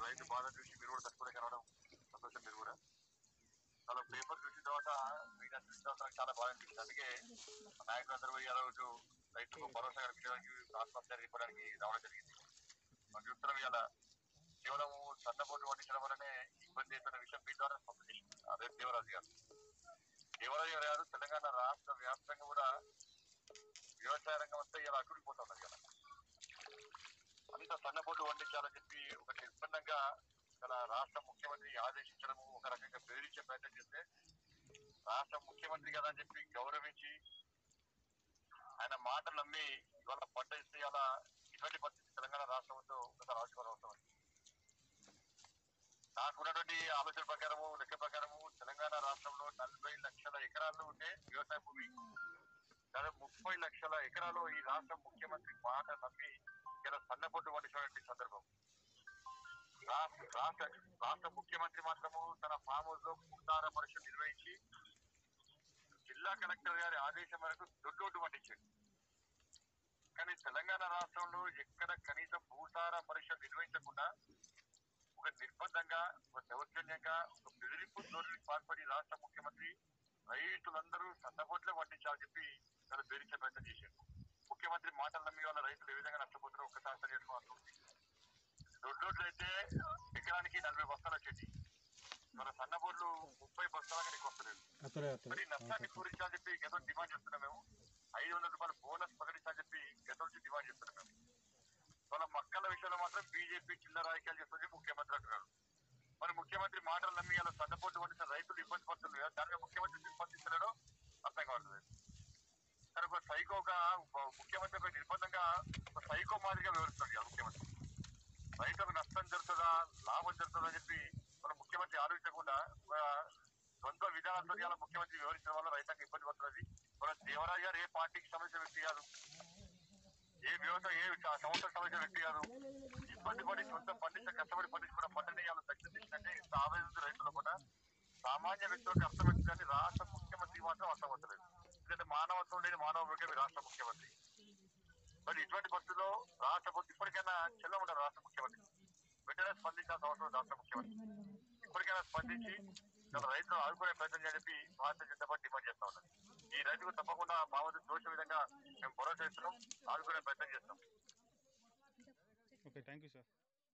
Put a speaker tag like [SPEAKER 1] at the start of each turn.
[SPEAKER 1] రైతు బాధ చూసి మీరు కూడా తట్టుకునే కలవడం సంతోషం మీరు కూడా చాలా పేపర్ చూసిన తర్వాత మీడియా చూసిన తర్వాత నాకు చాలా బాగా అనిపించింది అందుకే నాయకులందరూ పోయి ఆ రోజు రైతులకు భరోసా కల్పించడానికి ఆత్మహత్య ఇవ్వడానికి రావడం జరిగింది మనం చూస్తున్నాం ఇలా కేవలం సన్నబోటు పట్టించడం వల్లనే ఇబ్బంది అవుతున్న విషయం మీ ద్వారా స్పష్టం చేసింది అదే దేవరాజు గారు దేవరాజు గారు గారు తెలంగాణ రాష్ట్ర వ్యాప్తంగా కూడా వ్యవసాయ రంగం అంతా ఇలా అట్టుడిపోతున్నది కదా అంత సన్నబోటు వండించాలని చెప్పి ఒక నిర్బంధంగా గల రాష్ట్ర ముఖ్యమంత్రి ఆదేశించడము ఒక రకంగా బెదిరించే ప్రయత్నం చేస్తే రాష్ట్ర ముఖ్యమంత్రి కదా అని చెప్పి గౌరవించి ఆయన మాటలు నమ్మి ఇవాళ పంట ఇస్తే అలా ఇటువంటి పరిస్థితి తెలంగాణ రాష్ట్రంతో ఒక రాజకీయ అవుతాం నాకున్నటువంటి ఆలోచన ప్రకారము లెక్క ప్రకారము తెలంగాణ రాష్ట్రంలో నలభై లక్షల ఎకరాలు ఉంటే వ్యవసాయ భూమి దాదాపు ముప్పై లక్షల ఎకరాలు ఈ రాష్ట్ర ముఖ్యమంత్రి మాట నమ్మి ఇలా సన్నపొట్టు వంటినటువంటి సందర్భం రాష్ట్ర రాష్ట్ర రాష్ట్ర ముఖ్యమంత్రి మాత్రము తన ఫామ్ హౌస్ లో భూసార పరీక్ష నిర్వహించి జిల్లా కలెక్టర్ గారి ఆదేశం మేరకు దొడ్డోటు వండించాడు కానీ తెలంగాణ రాష్ట్రంలో ఎక్కడ కనీసం భూసార పరీక్ష నిర్వహించకుండా ఒక నిర్బంధంగా ఒక దౌర్జన్యంగా ఒక బెదిరింపు ధోరణికి పాల్పడి రాష్ట్ర ముఖ్యమంత్రి రైతులందరూ సన్నబొట్లే వండించాలని చెప్పి చాలా బెదిరించే ప్రయత్నం చేశారు ముఖ్యమంత్రి మాటలు నమ్మి వాళ్ళ రైతులు ఏ విధంగా నష్టపోతారో ఒకసారి అర్థం చేసుకోవాల్సి దొడ్లోట్లు అయితే ఎకరానికి నలభై బస్తాలు వచ్చేది మన సన్నబోట్లు ముప్పై బస్తాల కంటే వస్తలేదు
[SPEAKER 2] అతడే అతడే
[SPEAKER 1] మరి నష్టాన్ని పూరించాలని చెప్పి గతం డిమాండ్ చేస్తున్నాం మేము ఐదు వందల రూపాయల బోనస్ ప్రకటించాలని చెప్పి గతం నుంచి డిమాండ్ చేస్తున్నాం మేము వాళ్ళ మక్కల విషయంలో మాత్రం బీజేపీ చిన్న రాజకీయాలు చేస్తుంది ముఖ్యమంత్రి అంటున్నారు మరి ముఖ్యమంత్రి మాటలు నమ్మి అలా సన్నపోటు వండిన రైతులు ఇబ్బంది పడుతున్నారు కదా దాని మీద ముఖ్యమంత్రి నిర్బంధిస్తున్నాడో అర్థం కావట్లేదు కానీ ఒక సైకోగా ఒక ముఖ్యమంత్రి ఒక నిర్బంధంగా ఒక సైకో మాదిరిగా వివరిస్తుంది ఆ ముఖ్యమంత్రి రైతులకు నష్టం జరుగుతుందా లాభం జరుగుతుందా అని చెప్పి మన ముఖ్యమంత్రి ఆలోచించకుండా ఒక ద్వంద్వ విధానాలతో ఇలా ముఖ్యమంత్రి వివరించడం వల్ల రైతాంగం ఇబ్బంది పడుతున్నది మన దేవరాజు గారు ఏ పార్టీకి సంబంధించిన వ్యక్తి కాదు ఏ వ్యవసాయ ఏ సంవత్సరం సంబంధించిన వ్యక్తి కాదు ఇబ్బంది పడి సొంత పండించ కష్టపడి పండించుకున్న పంటని ఇవాళ దక్షిణ తీసుకుంటే ఇంత ఆవేదన రైతులు కూడా సామాన్య వ్యక్తులకు అర్థమవుతుందని రాష్ట్ర ముఖ్యమంత్రి మాత్రం అర్థమవుతలేదు ఎందుకంటే మానవత్వం లేని మానవ ముఖ్యమే రాష్ట్ర ముఖ్యమంత్రి మరి ఇటువంటి పరిస్థితుల్లో రాష్ట్ర ప్రభుత్వం ఇప్పటికైనా చెల్ల ఉండరు రాష్ట్ర ముఖ్యమంత్రి వెంటనే స్పందించాల్సిన అవసరం రాష్ట్ర ముఖ్యమంత్రి ఇప్పటికైనా స్పందించి గల రైతులు ఆదుకునే ప్రయత్నం చేయని చెప్పి భారతీయ జనతా పార్టీ డిమాండ్ చేస్తా ఉన్నది ఈ రైతుకు తప్పకుండా మా వద్ద దోష విధంగా మేము భరోసా ఇస్తున్నాం ఆదుకునే ప్రయత్నం చేస్తాం
[SPEAKER 2] ఓకే థ్యాంక్ యూ సార్